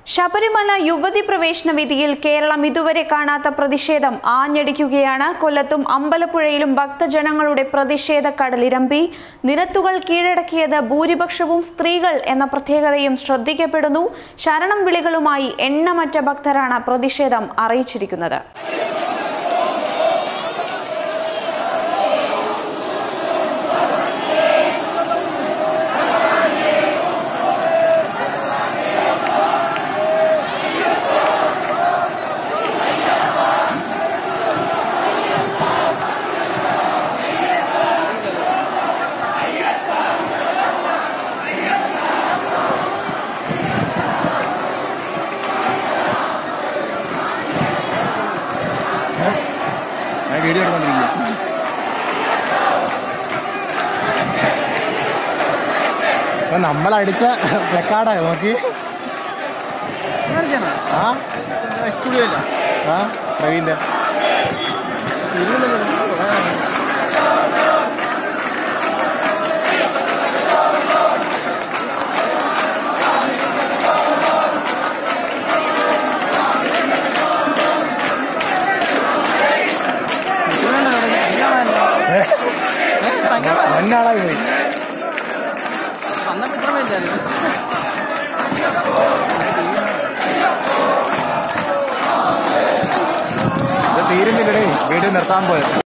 ശബരിമല യുവതി പ്രവേശന വിധിയിൽ കേരളം ഇതുവരെ കാണാത്ത പ്രതിഷേധം ആഞ്ഞടിക്കുകയാണ് കൊല്ലത്തും അമ്പലപ്പുഴയിലും ഭക്തജനങ്ങളുടെ പ്രതിഷേധ കടലിരമ്പി നിരത്തുകൾ കീഴടക്കിയത് ഭൂരിപക്ഷവും സ്ത്രീകൾ എന്ന പ്രത്യേകതയും ശ്രദ്ധിക്കപ്പെടുന്നു ശരണം വിളികളുമായി എണ്ണമറ്റ ഭക്തരാണ് പ്രതിഷേധം അറിയിച്ചിരിക്കുന്നത് ഞാൻ വീഡിയോ എടുത്തോണ്ടിരിക്കും അപ്പൊ നമ്മളടിച്ച പ്ലക്കാർഡാ നോക്കി ആ സ്റ്റുഡിയോ ഇല്ല ആ പ്രവീന്റെ മഞ്ഞാളായി പോയി വന്നപ്പോ ഇത്ര വലുതായിരുന്നു ഇത് തീരുന്നില്ലടേ വീഡിയോ നിർത്താൻ പോയത്